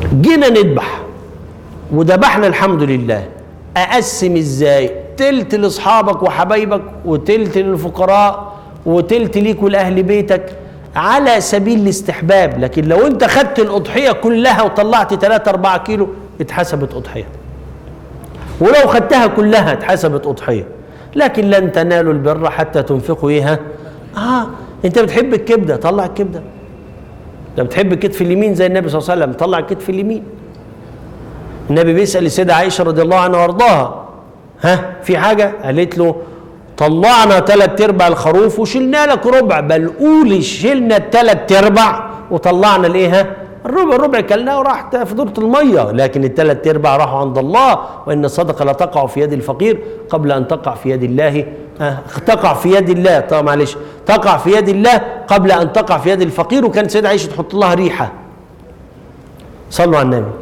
جينا نذبح وذبحنا الحمد لله اقسم ازاي تلت لاصحابك وحبايبك وتلت للفقراء وتلت ليك ولاهل بيتك على سبيل الاستحباب لكن لو انت خدت الاضحيه كلها وطلعت 3 4 كيلو اتحسبت اضحيه ولو خدتها كلها اتحسبت اضحيه لكن لن تنالوا البر حتى تنفقوا ايه اه انت بتحب الكبده طلع الكبده لو بتحب الكتف اليمين زي النبي صلى الله عليه وسلم طلع الكتف اليمين النبي بيسال السيده عائشه رضي الله عنها وارضاها ها في حاجه قالت له طلعنا ثلاث ارباع الخروف وشلنا لك ربع بل قولي شلنا الثلاث ارباع وطلعنا الايه ها الربع الربع كلناه وراح في دورة المية لكن الثلاث ارباع راحوا عند الله وان الصدقه لا تقع في يد الفقير قبل ان تقع في يد الله آه تقع في يد الله طبعا معلش تقع في يد الله قبل ان تقع في يد الفقير وكانت سيدة عائشه تحط لها ريحه صلوا على النبي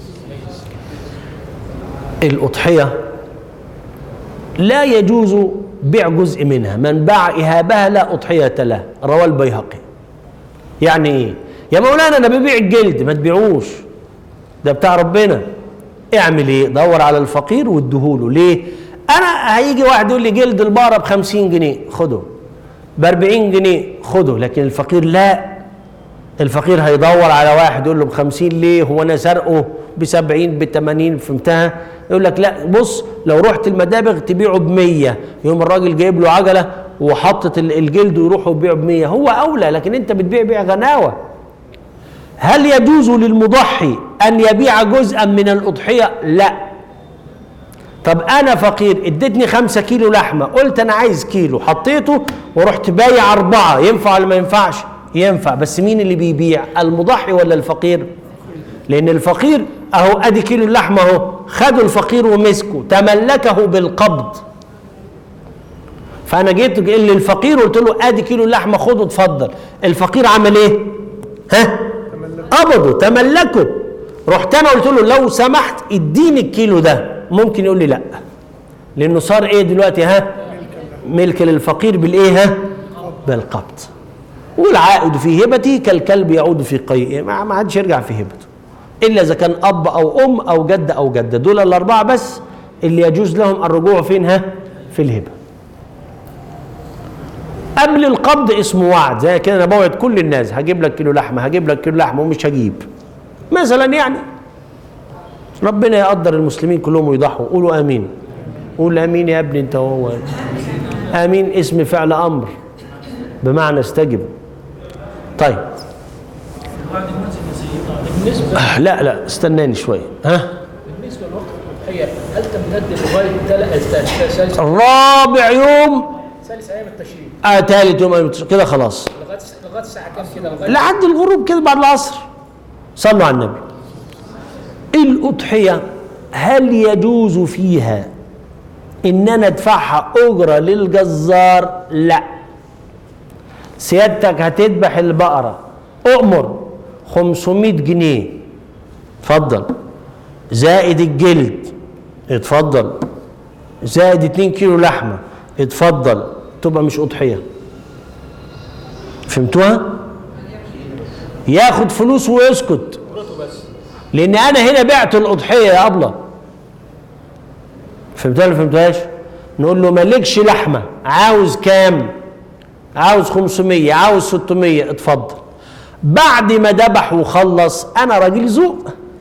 الاضحيه لا يجوز بيع جزء منها من باع إهابها لا أضحية له رواه البيهقي يعني إيه يا مولانا أنا ببيع الجلد ما تبيعوش ده بتاع ربنا اعمل ايه دور على الفقير واديهوله ليه انا هيجي واحد يقول لي جلد البقره ب 50 جنيه خده ب 40 جنيه خده لكن الفقير لا الفقير هيدور على واحد يقول له ب 50 ليه هو انا سرقه ب 70 ب 80 فهمتها يقول لك لا بص لو رحت المدابغ تبيعه ب 100 يوم الراجل جايب له عجله وحطت الجلد ويروحوا يبيعوا ب 100 هو اولى لكن انت بتبيع بيع غناوه هل يجوز للمضحي ان يبيع جزءا من الاضحيه لا طب انا فقير اديتني خمسة كيلو لحمه قلت انا عايز كيلو حطيته ورحت بايع اربعه ينفع ولا ما ينفعش ينفع بس مين اللي بيبيع المضحي ولا الفقير لان الفقير اهو ادي كيلو اللحمه اهو خدوا الفقير ومسكه تملكه بالقبض فانا جيت للفقير وقلت له ادي كيلو اللحمه خده اتفضل الفقير عمل ايه ها قبضه تملكه رحت انا قلت له لو سمحت اديني الكيلو ده ممكن يقول لي لا لانه صار ايه دلوقتي ها ملك للفقير بالايه ها بالقبض والعائد في هبتي كالكلب يعود في قيئه ما حدش يرجع في هبته الا اذا كان اب او ام او جد او جده دول الاربعه بس اللي يجوز لهم الرجوع فين ها في الهبه قبل القبض اسمه وعد زي كده انا بوعد كل الناس هجيب لك كيلو لحمه هجيب لك كيلو لحمه ومش هجيب مثلا يعني ربنا يقدر المسلمين كلهم ويضحوا قولوا امين قول امين يا ابني انت وهو امين اسم فعل امر بمعنى استجب طيب بالنسبه لا لا استناني شويه ها بالنسبه لوقت الاضحيه هل تمتد لغايه ثالث رابع يوم ثالث ايام التشريق آه ثالث يوم كده خلاص لغايه لغايه الساعه كام كده لغايه لحد الغروب كده بعد العصر صلوا على النبي الأضحية هل يجوز فيها إن أنا أدفعها أجرة للجزار؟ لا سيادتك هتذبح البقرة أؤمر 500 جنيه اتفضل زائد الجلد اتفضل زائد 2 كيلو لحمة اتفضل تبقى مش أضحية فهمتوها؟ ياخد فلوس ويسكت لان انا هنا بعت الاضحيه يا ابله فهمتها ولا فهمتهاش نقول له مالكش لحمه عاوز كام عاوز 500 عاوز 600 اتفضل بعد ما ذبح وخلص انا راجل ذوق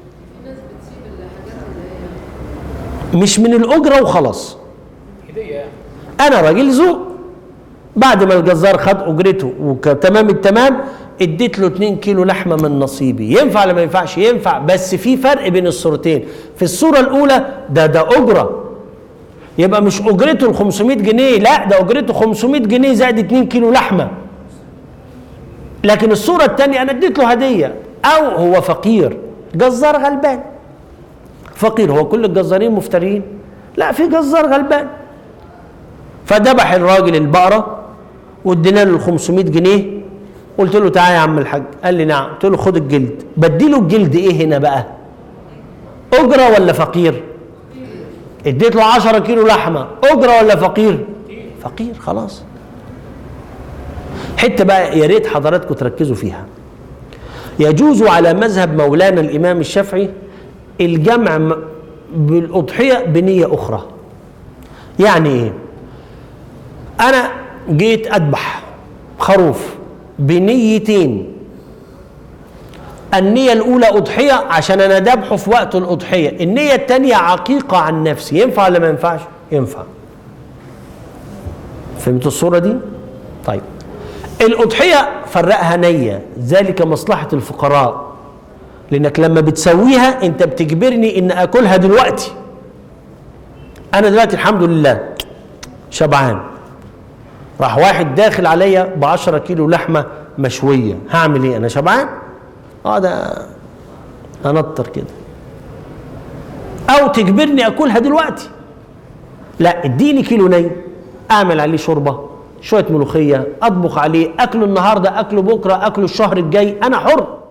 مش من الاجره وخلاص هديه يعني انا راجل ذوق بعد ما الجزار خد اجرته وتمام التمام اديت له 2 كيلو لحمه من نصيبي ينفع ولا ما ينفعش ينفع بس في فرق بين الصورتين في الصوره الاولى ده ده اجره يبقى مش اجرته ال 500 جنيه لا ده اجرته 500 جنيه زائد 2 كيلو لحمه لكن الصوره الثانيه انا اديت له هديه او هو فقير جزار غلبان فقير هو كل الجزارين مفترين لا في جزار غلبان فذبح الراجل البقره وادينا له ال 500 جنيه قلت له تعالى يا عم الحاج قال لي نعم قلت له خد الجلد بديله الجلد ايه هنا بقى اجره ولا فقير اديت له 10 كيلو لحمه اجره ولا فقير فقير خلاص حته بقى يا ريت حضراتكم تركزوا فيها يجوز على مذهب مولانا الامام الشافعي الجمع م- بالاضحيه بنيه اخرى يعني ايه انا جيت اذبح خروف بنيتين النية الأولى أضحية عشان أنا ذبحه في وقت الأضحية، النية الثانية عقيقة عن نفسي، ينفع ولا ما ينفعش؟ ينفع. فهمتوا الصورة دي؟ طيب. الأضحية فرقها نية، ذلك مصلحة الفقراء. لأنك لما بتسويها أنت بتجبرني إن آكلها دلوقتي. أنا دلوقتي الحمد لله شبعان. راح واحد داخل عليا ب 10 كيلو لحمة مشوية، هعمل إيه؟ أنا شبعان؟ اه ده انطر كده او تجبرني اكلها دلوقتي لا اديني كيلو ني اعمل عليه شوربه شويه ملوخيه اطبخ عليه اكله النهارده اكله بكره اكله الشهر الجاي انا حر